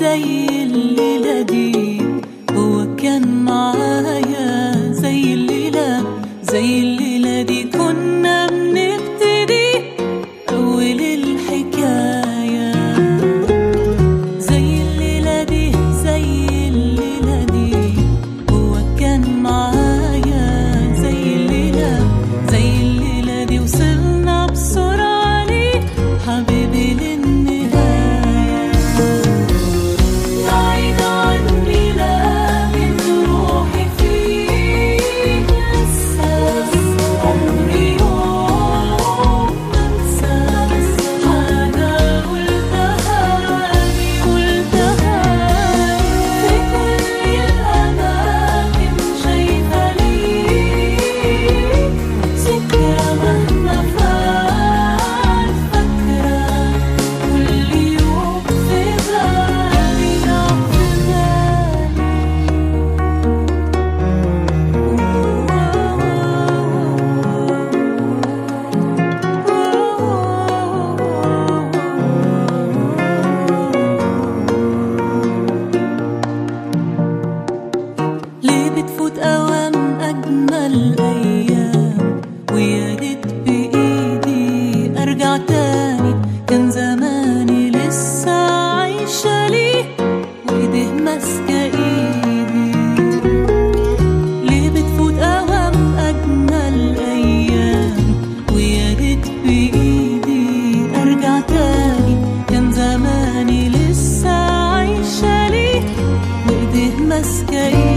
زي الليلة دي هو كان معايا زي الليلة زي الليلة دي كنا بنبتدي أول الحكاية زي الليلة دي زي الليلة دي هو كان معايا زي الليلة زي الليلة دي وصلنا بسرعة ليه حبيبي للنهاية بعيد عني لكن روحي فيك لسه عمري يوم ما انسى حاجة قلتها لي قلتها في كل الأماكن شايفة ليك ذكرى مهما فات فاكرة كل يوم في بالي نعم في ليه بتفوت أوام أجمل أيام ويا ريت بإيدي أرجع تاني كان زماني لسه عايشة ليه وإيديه ماسكة إيدي ليه بتفوت أوام أجمل أيام ويا ريت بإيدي أرجع تاني كان زماني لسه عايشة ليه وإيديه ماسكة إيدي